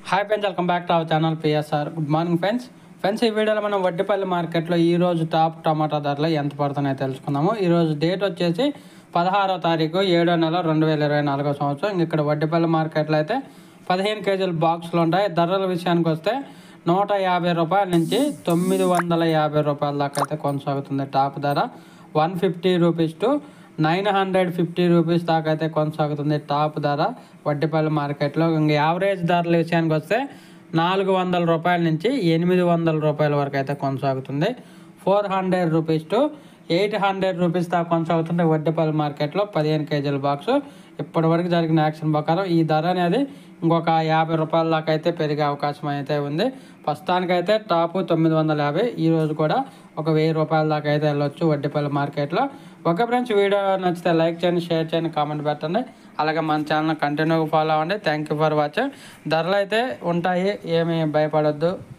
hi friends welcome back to our channel PSR good morning friends friends ఈ వీడియోలో మనం వడ్డిపల్లి మార్కెట్లో ఈ రోజు టాప్ టమాటా ధరలు ఎంత పడుతున్నాయో తెలుసుకుందాము ఈ రోజు డేట్ వచ్చేసి పదహారో తారీఖు ఏడో నెల రెండు వేల ఇరవై నాలుగో సంవత్సరం ఇంక ఇక్కడ వడ్డిపల్లి మార్కెట్లో అయితే పదిహేను కేజీల బాక్సులు ఉంటాయి ధరల విషయానికి వస్తే నూట యాభై రూపాయల నుంచి తొమ్మిది వందల యాభై రూపాయల దాకా అయితే కొనసాగుతుంది టాప్ ధర one fifty rupees to nine hundred fifty rupees దాకా అయితే కొనసాగుతుంది టాప్ ధర వడ్డిపల్లి మార్కెట్లో ఇంక యావరేజ్ ధరల విషయానికి వస్తే నాలుగు వందల రూపాయల నుంచి ఎనిమిది వందల రూపాయల వరకు అయితే కొనసాగుతుంది four hundred rupees to eight hundred rupees దాకా కొనసాగుతుంది వడ్డిపల్లి మార్కెట్లో పదిహేను కేజీల బాక్స్ ఇప్పటి వరకు జరిగిన యాక్షన్ ప్రకారం ఈ ధర అనేది ఇంకొక యాభై రూపాయల దాకా అయితే పెరిగే అవకాశం అయితే ఉంది ప్రస్తుతానికైతే టాప్ తొమ్మిది వందల యాభై ఈ రోజు కూడా ఒక వెయ్యి రూపాయల దాకా అయితే వెళ్ళొచ్చు వడ్డిపల్లి మార్కెట్లో ఒక ఫ్రెండ్స్ వీడియో నచ్చితే లైక్ చేయండి షేర్ చేయండి కామెంట్ పెట్టండి అలాగే మన ఛానల్ కంటిన్యూగా ఫాలో అవ్వండి థ్యాంక్ యూ ఫర్ వాచింగ్ ధరలు అయితే ఉంటాయి ఏమీ భయపడొద్దు